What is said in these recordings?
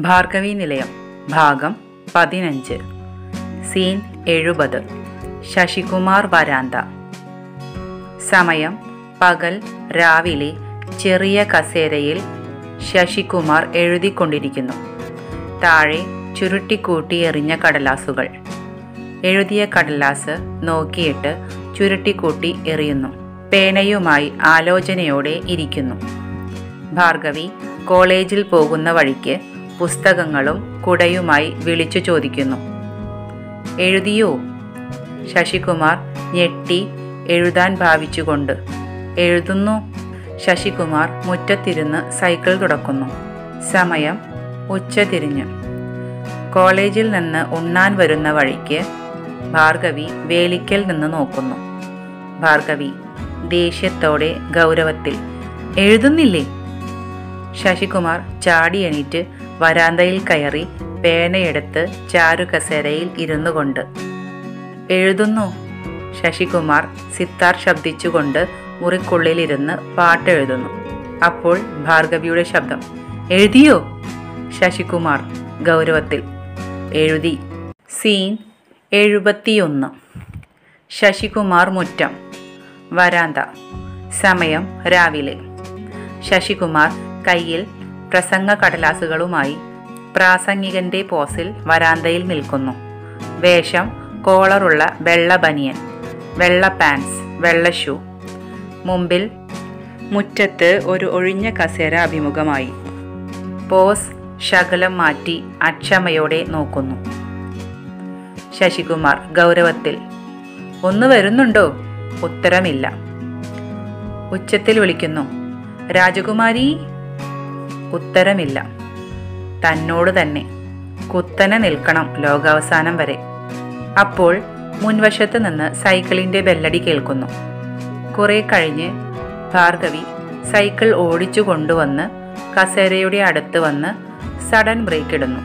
ഭാർഗവി നിലയം ഭാഗം പതിനഞ്ച് സീൻ എഴുപത് ശശികുമാർ വരാന്ത സമയം പകൽ രാവിലെ ചെറിയ കസേരയിൽ ശശികുമാർ എഴുതിക്കൊണ്ടിരിക്കുന്നു താഴെ ചുരുട്ടിക്കൂട്ടി എറിഞ്ഞ കടലാസുകൾ എഴുതിയ കടലാസ് നോക്കിയിട്ട് ചുരുട്ടിക്കൂട്ടി എറിയുന്നു പേനയുമായി ആലോചനയോടെ ഇരിക്കുന്നു ഭാർഗവി കോളേജിൽ പോകുന്ന വഴിക്ക് പുസ്തകങ്ങളും കുടയുമായി വിളിച്ചു ചോദിക്കുന്നു എഴുതിയോ ശശികുമാർ ഞെട്ടി എഴുതാൻ ഭാവിച്ചുകൊണ്ട് എഴുതുന്നു ശശികുമാർ മുറ്റത്തിരുന്ന് സൈക്കിൾ തുടക്കുന്നു സമയം ഉച്ചതിരിഞ്ഞു കോളേജിൽ നിന്ന് ഉണ്ണാൻ വരുന്ന വഴിക്ക് ഭാർഗവി വേലിക്കൽ നിന്ന് നോക്കുന്നു ഭാർഗവി ദേഷ്യത്തോടെ ഗൗരവത്തിൽ എഴുതുന്നില്ലേ ശശികുമാർ ചാടി എണീറ്റ് വരാന്തയിൽ കയറി പേനയെടുത്ത് ചാരുകസേരയിൽ ഇരുന്നു കൊണ്ട് എഴുതുന്നു ശശികുമാർ സിത്താർ ശബ്ദിച്ചുകൊണ്ട് മുറിക്കുള്ളിലിരുന്ന് പാട്ടെഴുതുന്നു അപ്പോൾ ഭാർഗവിയുടെ ശബ്ദം എഴുതിയോ ശശികുമാർ ഗൗരവത്തിൽ എഴുതി സീൻ എഴുപത്തിയൊന്ന് ശശികുമാർ മുറ്റം വരാന്ത സമയം രാവിലെ ശശികുമാർ കയ്യിൽ പ്രസംഗ കടലാസുകളുമായി പ്രാസംഗികന്റെ പോസിൽ വരാന്തയിൽ നിൽക്കുന്നു വേഷം കോളറുള്ള വെള്ള ബനിയൻ വെള്ള പാൻസ് വെള്ള ഷൂ മുമ്പിൽ മുറ്റത്ത് ഒരു ഒഴിഞ്ഞ കസേര അഭിമുഖമായി പോസ് ശകലം മാറ്റി അക്ഷമയോടെ നോക്കുന്നു ശശികുമാർ ഗൗരവത്തിൽ ഒന്ന് വരുന്നുണ്ടോ ഉത്തരമില്ല ഉച്ചത്തിൽ വിളിക്കുന്നു രാജകുമാരി ഉത്തരമില്ല തന്നോട് തന്നെ കുത്തനെ നിൽക്കണം ലോകാവസാനം വരെ അപ്പോൾ മുൻവശത്ത് നിന്ന് സൈക്കിളിന്റെ ബെല്ലടി കേൾക്കുന്നു കുറെ കഴിഞ്ഞ് ഭാർഗവി സൈക്കിൾ ഓടിച്ചു കൊണ്ടുവന്ന് കസേരയുടെ അടുത്ത് വന്ന് സഡൻ ബ്രേക്ക് ഇടുന്നു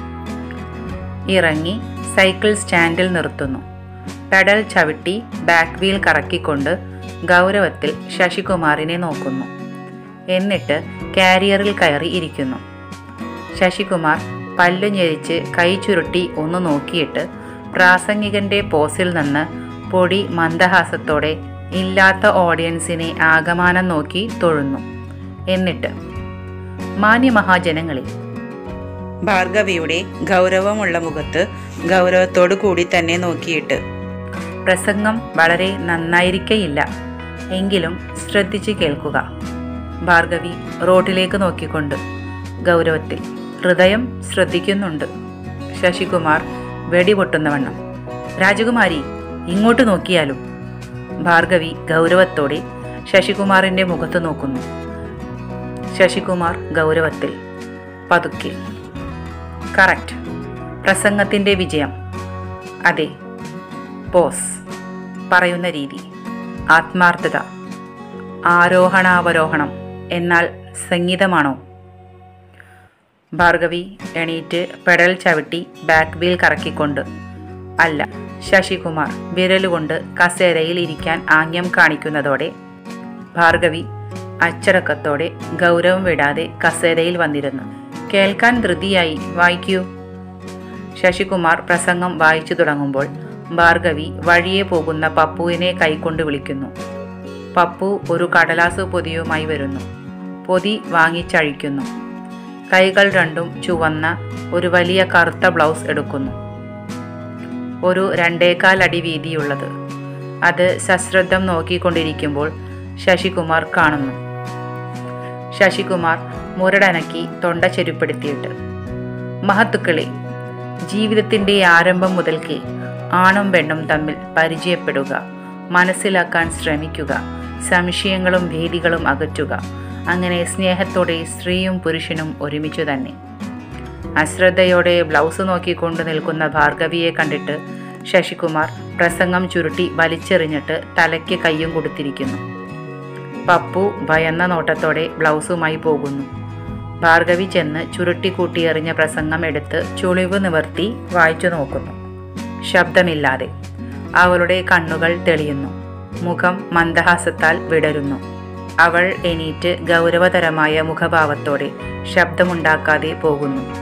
ഇറങ്ങി സൈക്കിൾ സ്റ്റാൻഡിൽ നിർത്തുന്നു പെഡൽ ചവിട്ടി ബാക്ക് വീൽ കറക്കിക്കൊണ്ട് ഗൗരവത്തിൽ ശശികുമാറിനെ നോക്കുന്നു എന്നിട്ട് കാരിയറിൽ കയറി ഇരിക്കുന്നു ശശികുമാർ പല്ലു ഞെരിച്ച് കൈ ചുരുട്ടി ഒന്ന് നോക്കിയിട്ട് പ്രാസംഗികന്റെ പോസിൽ നിന്ന് പൊടി മന്ദഹാസത്തോടെ ഇല്ലാത്ത ഓഡിയൻസിനെ ആകമാനം നോക്കി തൊഴുന്നു എന്നിട്ട് മാന്യമഹാജനങ്ങളെ ഭാർഗവിയുടെ ഗൗരവമുള്ള മുഖത്ത് ഗൗരവത്തോടു കൂടി തന്നെ നോക്കിയിട്ട് പ്രസംഗം വളരെ നന്നായിരിക്കയില്ല എങ്കിലും ശ്രദ്ധിച്ച് കേൾക്കുക ഭാർഗവി റോഡിലേക്ക് നോക്കിക്കൊണ്ട് ഗൗരവത്തിൽ ഹൃദയം ശ്രദ്ധിക്കുന്നുണ്ട് ശശികുമാർ വെടിപൊട്ടുന്നവണ്ണം രാജകുമാരി ഇങ്ങോട്ട് നോക്കിയാലും ഭാർഗവി ഗൗരവത്തോടെ ശശികുമാറിന്റെ മുഖത്ത് നോക്കുന്നു ശശികുമാർ ഗൗരവത്തിൽ പതുക്കെ കറക്റ്റ് പ്രസംഗത്തിന്റെ വിജയം അതെ പോസ് പറയുന്ന രീതി ആത്മാർത്ഥത ആരോഹണാവരോഹണം എന്നാൽ സംഗീതമാണോ ഭാർഗവി എണീറ്റ് പെഡൽ ചവിട്ടി ബാക്ക് വീൽ കറക്കിക്കൊണ്ട് അല്ല ശശികുമാർ വിരലുകൊണ്ട് കസേരയിൽ ഇരിക്കാൻ ആംഗ്യം കാണിക്കുന്നതോടെ ഭാർഗവി അച്ചടക്കത്തോടെ ഗൗരവം വിടാതെ കസേരയിൽ വന്നിരുന്നു കേൾക്കാൻ ധൃതിയായി വായിക്കൂ ശശികുമാർ പ്രസംഗം വായിച്ചു തുടങ്ങുമ്പോൾ ഭാർഗവി വഴിയെ പോകുന്ന പപ്പുവിനെ കൈകൊണ്ട് വിളിക്കുന്നു പപ്പു ഒരു കടലാസ് പൊതിയുമായി വരുന്നു പൊതി വാങ്ങിച്ചഴിക്കുന്നു കൈകൾ രണ്ടും ചുവന്ന ഒരു വലിയ കറുത്ത ബ്ലൗസ് എടുക്കുന്നു ഒരു രണ്ടേകാൽ അടി വീതിയുള്ളത് അത് സശ്രദ്ധം നോക്കിക്കൊണ്ടിരിക്കുമ്പോൾ ശശികുമാർ കാണുന്നു ശശികുമാർ മുരടനക്കി തൊണ്ട ചെരുപ്പെടുത്തിയിട്ട് മഹത്തുക്കളെ ജീവിതത്തിൻ്റെ ആരംഭം മുതൽക്കേ ആണും പെണ്ണും തമ്മിൽ പരിചയപ്പെടുക മനസ്സിലാക്കാൻ ശ്രമിക്കുക സംശയങ്ങളും ഭീതികളും അകറ്റുക അങ്ങനെ സ്നേഹത്തോടെ സ്ത്രീയും പുരുഷനും ഒരുമിച്ചു തന്നെ അശ്രദ്ധയോടെ ബ്ലൗസ് നോക്കിക്കൊണ്ട് നിൽക്കുന്ന ഭാർഗവിയെ കണ്ടിട്ട് ശശികുമാർ പ്രസംഗം ചുരുട്ടി വലിച്ചെറിഞ്ഞിട്ട് തലയ്ക്ക് കയ്യും കൊടുത്തിരിക്കുന്നു പപ്പു ഭയന്ന നോട്ടത്തോടെ ബ്ലൗസുമായി പോകുന്നു ഭാർഗവി ചെന്ന് ചുരുട്ടിക്കൂട്ടി എറിഞ്ഞ പ്രസംഗം എടുത്ത് ചുളിവ് നിവർത്തി വായിച്ചു നോക്കുന്നു ശബ്ദമില്ലാതെ അവളുടെ കണ്ണുകൾ തെളിയുന്നു മുഖം മന്ദഹാസത്താൽ വിടരുന്നു അവൾ എണീറ്റ് ഗൗരവതരമായ മുഖഭാവത്തോടെ ശബ്ദമുണ്ടാക്കാതെ പോകുന്നു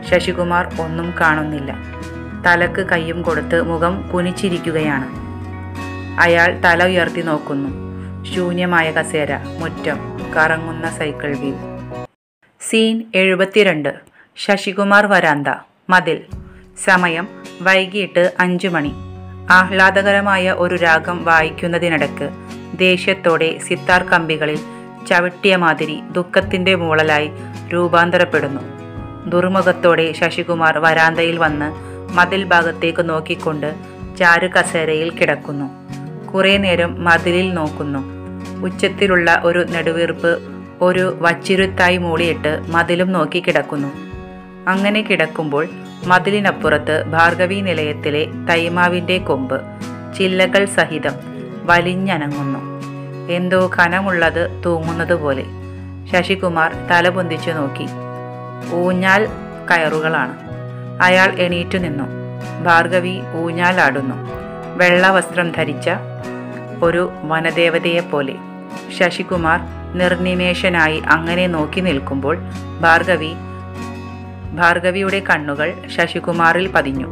ശശികുമാർ ഒന്നും കാണുന്നില്ല തലക്ക് കൈയും കൊടുത്ത് മുഖം കുനിച്ചിരിക്കുകയാണ് അയാൾ തല ഉയർത്തി നോക്കുന്നു ശൂന്യമായ കസേര മുറ്റം കറങ്ങുന്ന സൈക്കിൾ വീൽ സീൻ എഴുപത്തിരണ്ട് ശശികുമാർ വരാന്ത മതിൽ സമയം വൈകിട്ട് അഞ്ചു മണി ആഹ്ലാദകരമായ ഒരു രാഗം വായിക്കുന്നതിനിടക്ക് ദേഷ്യത്തോടെ സിത്താർ കമ്പികളിൽ ചവിട്ടിയ മാതിരി ദുഃഖത്തിൻ്റെ മൂളലായി രൂപാന്തരപ്പെടുന്നു ദുർമുഖത്തോടെ ശശികുമാർ വരാന്തയിൽ വന്ന് മതിൽ ഭാഗത്തേക്ക് നോക്കിക്കൊണ്ട് ചാരു കസേരയിൽ കിടക്കുന്നു കുറേ നേരം മതിലിൽ നോക്കുന്നു ഉച്ചത്തിലുള്ള ഒരു നെടുവീർപ്പ് ഒരു വച്ചിരുത്തായി മൂളിയിട്ട് മതിലും നോക്കി കിടക്കുന്നു അങ്ങനെ കിടക്കുമ്പോൾ മതിലിനപ്പുറത്ത് ഭാർഗവി നിലയത്തിലെ തൈമാവിൻ്റെ കൊമ്പ് ചില്ലകൾ സഹിതം വലിഞ്ഞനങ്ങുന്നു എന്തോ കനമുള്ളത് തൂങ്ങുന്നത് പോലെ ശശികുമാർ തല പൊന്തിച്ചു നോക്കി ഊഞ്ഞാൽ കയറുകളാണ് അയാൾ എണീറ്റു നിന്നു ഭാർഗവി ഊഞ്ഞാലാടുന്നു വെള്ള വസ്ത്രം ധരിച്ച ഒരു വനദേവതയെപ്പോലെ ശശികുമാർ നിർനിമേഷനായി അങ്ങനെ നോക്കി നിൽക്കുമ്പോൾ ഭാർഗവി ഭാർഗവിയുടെ കണ്ണുകൾ ശശികുമാറിൽ പതിഞ്ഞു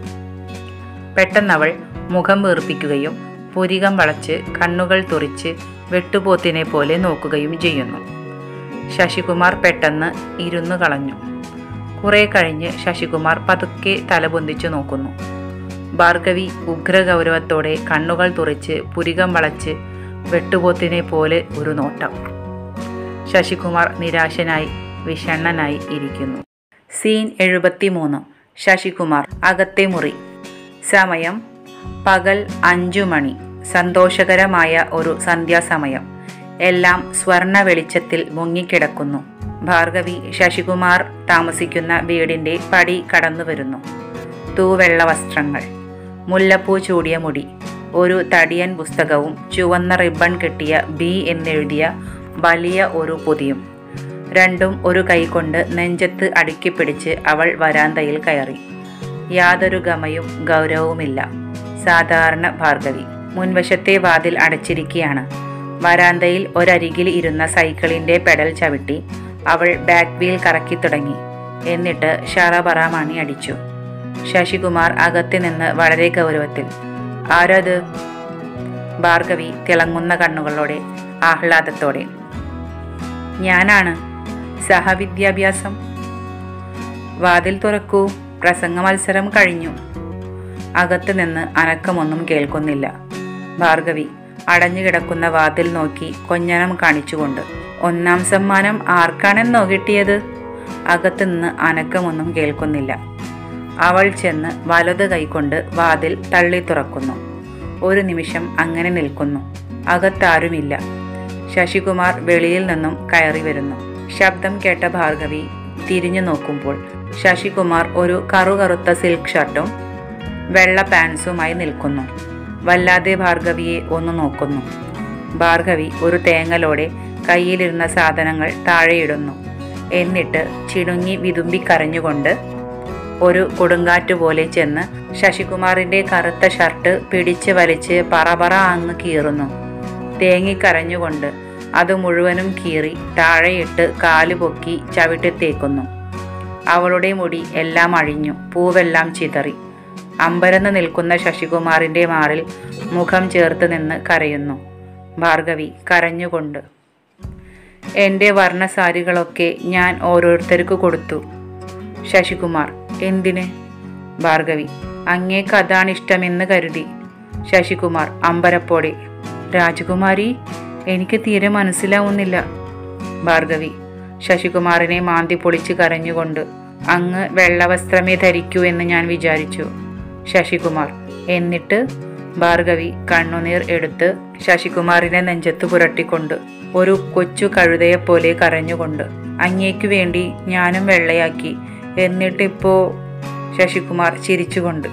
പെട്ടെന്നവൾ മുഖം വീർപ്പിക്കുകയും പുരികം വളച്ച് കണ്ണുകൾ തുറിച്ച് വെട്ടുപോത്തിനെ പോലെ നോക്കുകയും ചെയ്യുന്നു ശശികുമാർ പെട്ടെന്ന് ഇരുന്നു കളഞ്ഞു കുറെ കഴിഞ്ഞ് ശശികുമാർ പതുക്കെ തലപൊന്തിച്ചു നോക്കുന്നു ഭാർഗവി ഉഗ്രഗൗരവത്തോടെ കണ്ണുകൾ തുറിച്ച് പുരികം വളച്ച് വെട്ടുപോത്തിനെ പോലെ ഒരു നോട്ടം ശശികുമാർ നിരാശനായി വിഷണ്ണനായി ഇരിക്കുന്നു സീൻ എഴുപത്തിമൂന്ന് ശശികുമാർ അകത്തെ മുറി സമയം പകൽ അഞ്ചു മണി സന്തോഷകരമായ ഒരു സന്ധ്യാസമയം എല്ലാം സ്വർണ വെളിച്ചത്തിൽ മുങ്ങിക്കിടക്കുന്നു ഭാർഗവി ശശികുമാർ താമസിക്കുന്ന വീടിൻ്റെ പടി കടന്നു വരുന്നു തൂവെള്ള വസ്ത്രങ്ങൾ മുല്ലപ്പൂ ചൂടിയ മുടി ഒരു തടിയൻ പുസ്തകവും ചുവന്ന റിബൺ കെട്ടിയ ബി എന്നെഴുതിയ വലിയ ഒരു പൊതിയും രണ്ടും ഒരു കൈകൊണ്ട് നെഞ്ചത്ത് അടുക്കിപ്പിടിച്ച് അവൾ വരാന്തയിൽ കയറി യാതൊരു ഗമയും ഗൗരവവുമില്ല സാധാരണ ഭാർഗവി മുൻവശത്തെ വാതിൽ അടച്ചിരിക്കുകയാണ് വരാന്തയിൽ ഒരരികിൽ ഇരുന്ന സൈക്കിളിന്റെ പെഡൽ ചവിട്ടി അവൾ ബാക്ക് വീൽ കറക്കി തുടങ്ങി എന്നിട്ട് ഷറബറ മണി അടിച്ചു ശശികുമാർ അകത്ത് നിന്ന് വളരെ ഗൗരവത്തിൽ ആരത് ഭാർഗവി തിളങ്ങുന്ന കണ്ണുകളോടെ ആഹ്ലാദത്തോടെ ഞാനാണ് സഹവിദ്യാഭ്യാസം വാതിൽ തുറക്കൂ പ്രസംഗ മത്സരം കഴിഞ്ഞു അകത്ത് നിന്ന് അനക്കമൊന്നും കേൾക്കുന്നില്ല ഭാർഗവി അടഞ്ഞുകിടക്കുന്ന വാതിൽ നോക്കി കൊഞ്ഞനം കാണിച്ചുകൊണ്ട് ഒന്നാം സമ്മാനം ആർക്കാണെന്നോ കിട്ടിയത് അകത്തുനിന്ന് അനക്കമൊന്നും കേൾക്കുന്നില്ല അവൾ ചെന്ന് വലത് കൈകൊണ്ട് വാതിൽ തള്ളി തുറക്കുന്നു ഒരു നിമിഷം അങ്ങനെ നിൽക്കുന്നു അകത്താരുമില്ല ശശികുമാർ വെളിയിൽ നിന്നും കയറി വരുന്നു ശബ്ദം കേട്ട ഭാർഗവി തിരിഞ്ഞു നോക്കുമ്പോൾ ശശികുമാർ ഒരു കറുകറുത്ത സിൽക്ക് ഷർട്ടും വെള്ള പാൻസുമായി നിൽക്കുന്നു വല്ലാതെ ഭാർഗവിയെ ഒന്ന് നോക്കുന്നു ഭാർഗവി ഒരു തേങ്ങലോടെ കയ്യിലിരുന്ന സാധനങ്ങൾ താഴെയിടുന്നു എന്നിട്ട് ചിണുങ്ങി വിതുമ്പി കരഞ്ഞുകൊണ്ട് ഒരു കൊടുങ്കാറ്റ് പോലെ ചെന്ന് ശശികുമാറിന്റെ കറുത്ത ഷർട്ട് പിടിച്ച് വലിച്ച് പറപറ അങ്ങ് കീറുന്നു തേങ്ങിക്കരഞ്ഞുകൊണ്ട് അത് മുഴുവനും കീറി താഴെയിട്ട് കാല് പൊക്കി ചവിട്ടി തേക്കുന്നു അവളുടെ മുടി എല്ലാം അഴിഞ്ഞു പൂവെല്ലാം ചിതറി അമ്പരന്ന് നിൽക്കുന്ന ശശികുമാറിന്റെ മാറിൽ മുഖം ചേർത്ത് നിന്ന് കരയുന്നു ഭാർഗവി കരഞ്ഞുകൊണ്ട് എൻ്റെ വർണ്ണസാരികളൊക്കെ ഞാൻ ഓരോരുത്തർക്ക് കൊടുത്തു ശശികുമാർ എന്തിന് ഭാർഗവി അങ്ങേക്ക് അതാണ് ഇഷ്ടമെന്ന് കരുതി ശശികുമാർ അമ്പരപ്പോടെ രാജകുമാരി എനിക്ക് തീരെ മനസ്സിലാവുന്നില്ല ഭാർഗവി ശശികുമാറിനെ മാന്തി പൊളിച്ച് കരഞ്ഞുകൊണ്ട് അങ്ങ് വെള്ളവസ്ത്രമേ ധരിക്കൂ എന്ന് ഞാൻ വിചാരിച്ചു ശശികുമാർ എന്നിട്ട് ഭാർഗവി കണ്ണുനീർ എടുത്ത് ശശികുമാറിനെ നെഞ്ചത്ത് പുരട്ടിക്കൊണ്ട് ഒരു കൊച്ചു കഴുതയെപ്പോലെ കരഞ്ഞുകൊണ്ട് അങ്ങേക്കു വേണ്ടി ഞാനും വെള്ളയാക്കി എന്നിട്ടിപ്പോ ശശികുമാർ ചിരിച്ചുകൊണ്ട്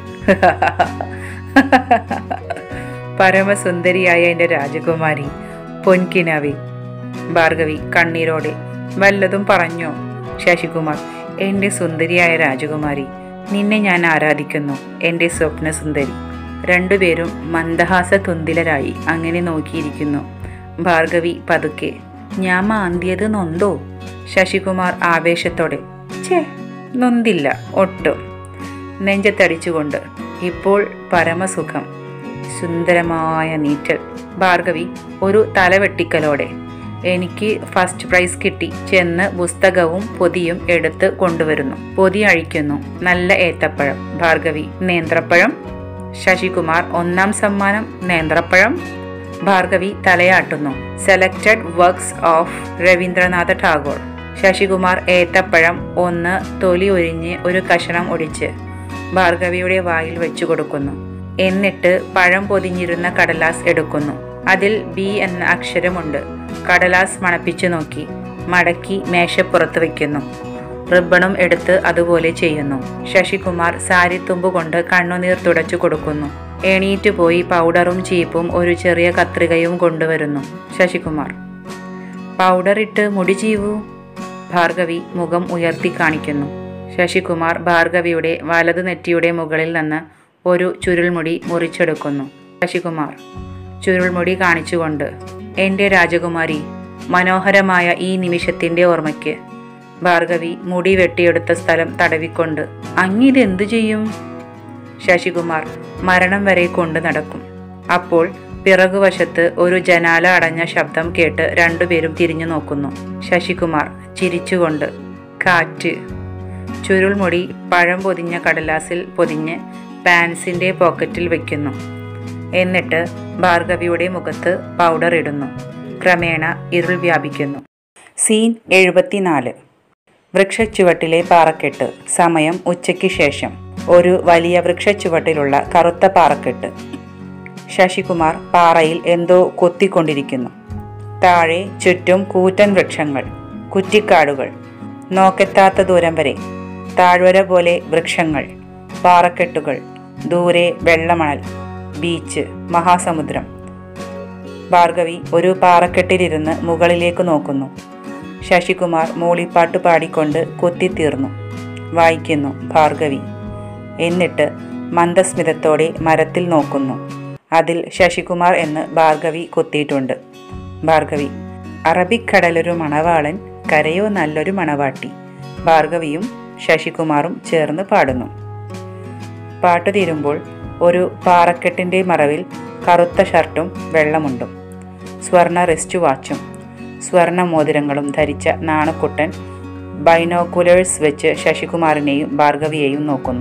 പരമസുന്ദരിയായ എൻ്റെ രാജകുമാരി പൊൻകിനാവി ഭാർഗവി കണ്ണീരോടെ വല്ലതും പറഞ്ഞോ ശശികുമാർ എൻ്റെ സുന്ദരിയായ രാജകുമാരി നിന്നെ ഞാൻ ആരാധിക്കുന്നു എൻ്റെ സ്വപ്ന സുന്ദരി രണ്ടുപേരും മന്ദഹാസ തുന്തിലരായി അങ്ങനെ നോക്കിയിരിക്കുന്നു ഭാർഗവി പതുക്കെ ഞാൻ മാന്തിയത് നൊന്തോ ശശികുമാർ ആവേശത്തോടെ ഛേ നൊന്തില്ല ഒട്ടും നെഞ്ചത്തടിച്ചുകൊണ്ട് ഇപ്പോൾ പരമസുഖം സുന്ദരമായ നീറ്റൽ ഭാർഗവി ഒരു തലവെട്ടിക്കലോടെ എനിക്ക് ഫസ്റ്റ് പ്രൈസ് കിട്ടി ചെന്ന് പുസ്തകവും പൊതിയും എടുത്ത് കൊണ്ടുവരുന്നു പൊതി അഴിക്കുന്നു നല്ല ഏത്തപ്പഴം ഭാർഗവി നേന്ത്രപ്പഴം ശശികുമാർ ഒന്നാം സമ്മാനം നേന്ത്രപ്പഴം ഭാർഗവി തലയാട്ടുന്നു selected works of Rabindranath Tagore Sasikumar ഏത്തപ്പഴം ഒന്ന് തൊലി ഒരിഞ്ഞ് ഒരു കഷണം ഒടിച്ച് ഭാർഗവിയുടെ വായിൽ വെച്ചു കൊടുക്കുന്നു എന്നിട്ട് പഴം പൊതിഞ്ഞിരുന്ന കടലാസ് എടുക്കുന്നു അതിൽ ബി എന്ന അക്ഷരമുണ്ട് കടലാസ് മണപ്പിച്ചു നോക്കി മടക്കി മേശപ്പുറത്ത് വയ്ക്കുന്നു റിബണും എടുത്ത് അതുപോലെ ചെയ്യുന്നു ശശികുമാർ സാരിത്തുമ്പ് കൊണ്ട് കണ്ണുനീർ തുടച്ചു കൊടുക്കുന്നു എണീറ്റ് പോയി പൗഡറും ചീപ്പും ഒരു ചെറിയ കത്രികയും കൊണ്ടുവരുന്നു ശശികുമാർ പൗഡർ ഇട്ട് മുടി ചീവൂ ഭാർഗവി മുഖം ഉയർത്തി കാണിക്കുന്നു ശശികുമാർ ഭാർഗവിയുടെ വലതു നെറ്റിയുടെ മുകളിൽ നിന്ന് ഒരു ചുരുൾമുടി മുറിച്ചെടുക്കുന്നു ശശികുമാർ ചുരുൾമുടി കാണിച്ചുകൊണ്ട് എൻ്റെ രാജകുമാരി മനോഹരമായ ഈ നിമിഷത്തിൻ്റെ ഓർമ്മയ്ക്ക് ഭാർഗവി മുടി വെട്ടിയെടുത്ത സ്ഥലം തടവിക്കൊണ്ട് അങ്ങിതെന്തു ചെയ്യും ശശികുമാർ മരണം വരെ കൊണ്ടു നടക്കും അപ്പോൾ പിറകുവശത്ത് ഒരു ജനാല അടഞ്ഞ ശബ്ദം കേട്ട് രണ്ടുപേരും തിരിഞ്ഞു നോക്കുന്നു ശശികുമാർ ചിരിച്ചുകൊണ്ട് കാറ്റ് ചുരുൾമുടി പഴം പൊതിഞ്ഞ കടലാസിൽ പൊതിഞ്ഞ് പാൻസിന്റെ പോക്കറ്റിൽ വെക്കുന്നു എന്നിട്ട് ഭാർഗവിയുടെ മുഖത്ത് പൗഡർ ഇടുന്നു ക്രമേണ ഇരുൾ വ്യാപിക്കുന്നു സീൻ എഴുപത്തിനാല് വൃക്ഷച്ചുവട്ടിലെ പാറക്കെട്ട് സമയം ഉച്ചയ്ക്ക് ശേഷം ഒരു വലിയ വൃക്ഷച്ചുവട്ടിലുള്ള കറുത്ത പാറക്കെട്ട് ശശികുമാർ പാറയിൽ എന്തോ കൊത്തിക്കൊണ്ടിരിക്കുന്നു താഴെ ചുറ്റും കൂറ്റൻ വൃക്ഷങ്ങൾ കുറ്റിക്കാടുകൾ നോക്കെത്താത്ത ദൂരം വരെ താഴ്വര പോലെ വൃക്ഷങ്ങൾ പാറക്കെട്ടുകൾ ദൂരെ വെള്ളമണൽ ബീച്ച് മഹാസമുദ്രം ഭാർഗവി ഒരു പാറക്കെട്ടിലിരുന്ന് മുകളിലേക്ക് നോക്കുന്നു ശശികുമാർ മൂളിപ്പാട്ട് പാടിക്കൊണ്ട് കൊത്തിത്തീർന്നു വായിക്കുന്നു ഭാർഗവി എന്നിട്ട് മന്ദസ്മിതത്തോടെ മരത്തിൽ നോക്കുന്നു അതിൽ ശശികുമാർ എന്ന് ഭാർഗവി കൊത്തിയിട്ടുണ്ട് ഭാർഗവി അറബിക്കടലൊരു മണവാളൻ കരയോ നല്ലൊരു മണവാട്ടി ഭാർഗവിയും ശശികുമാറും ചേർന്ന് പാടുന്നു പാട്ട് തീരുമ്പോൾ ഒരു പാറക്കെട്ടിൻ്റെ മറവിൽ കറുത്ത ഷർട്ടും വെള്ളമുണ്ടും സ്വർണ റിസ്റ്റ് വാച്ചും സ്വർണ മോതിരങ്ങളും ധരിച്ച നാണക്കുട്ടൻ ബൈനോക്കുലേഴ്സ് വെച്ച് ശശികുമാറിനെയും ഭാർഗവിയെയും നോക്കുന്നു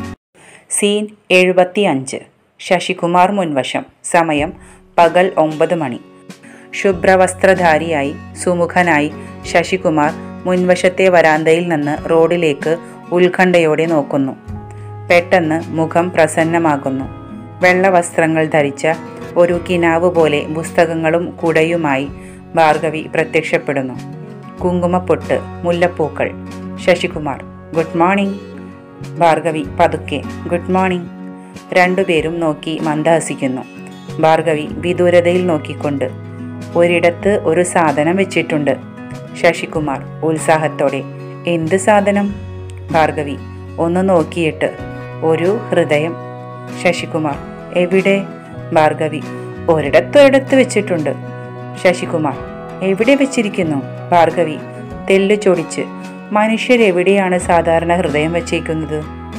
സീൻ എഴുപത്തി അഞ്ച് ശശികുമാർ മുൻവശം സമയം പകൽ ഒമ്പത് മണി ശുഭ്രവസ്ത്രധാരിയായി സുമുഖനായി ശശികുമാർ മുൻവശത്തെ വരാന്തയിൽ നിന്ന് റോഡിലേക്ക് ഉത്കണ്ഠയോടെ നോക്കുന്നു പെട്ടെന്ന് മുഖം പ്രസന്നമാകുന്നു വെള്ളവസ്ത്രങ്ങൾ ധരിച്ച ഒരു കിനാവ് പോലെ പുസ്തകങ്ങളും കുടയുമായി ഭാർഗവി പ്രത്യക്ഷപ്പെടുന്നു കുങ്കുമപ്പൊട്ട് മുല്ലപ്പൂക്കൾ ശശികുമാർ ഗുഡ് മോർണിംഗ് ഭാർഗവി പതുക്കെ ഗുഡ് മോർണിംഗ് രണ്ടുപേരും നോക്കി മന്ദഹസിക്കുന്നു ഭാർഗവി വിദൂരതയിൽ നോക്കിക്കൊണ്ട് ഒരിടത്ത് ഒരു സാധനം വെച്ചിട്ടുണ്ട് ശശികുമാർ ഉത്സാഹത്തോടെ എന്ത് സാധനം ഭാർഗവി ഒന്ന് നോക്കിയിട്ട് ഒരു ഹൃദയം ശശികുമാർ എവിടെ ഭാർഗവി ഒരിടത്ത് ഒരിടത്ത് വെച്ചിട്ടുണ്ട് ശശികുമാർ എവിടെ വെച്ചിരിക്കുന്നു ഭാർഗവി തെല്ലു ചൊടിച്ച് മനുഷ്യരെവിടെയാണ് സാധാരണ ഹൃദയം വച്ചേക്കുന്നത്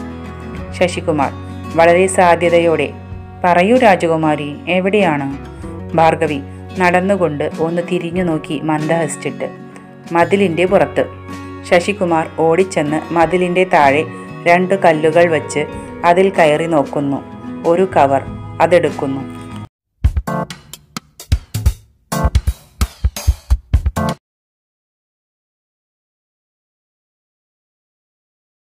ശശികുമാർ വളരെ സാധ്യതയോടെ പറയൂ രാജകുമാരി എവിടെയാണ് ഭാർഗവി നടന്നുകൊണ്ട് ഒന്ന് തിരിഞ്ഞു നോക്കി മന്ദഹസിച്ചിട്ട് മതിലിൻ്റെ പുറത്ത് ശശികുമാർ ഓടിച്ചെന്ന് മതിലിൻ്റെ താഴെ രണ്ട് കല്ലുകൾ വച്ച് അതിൽ കയറി നോക്കുന്നു ഒരു കവർ അതെടുക്കുന്നു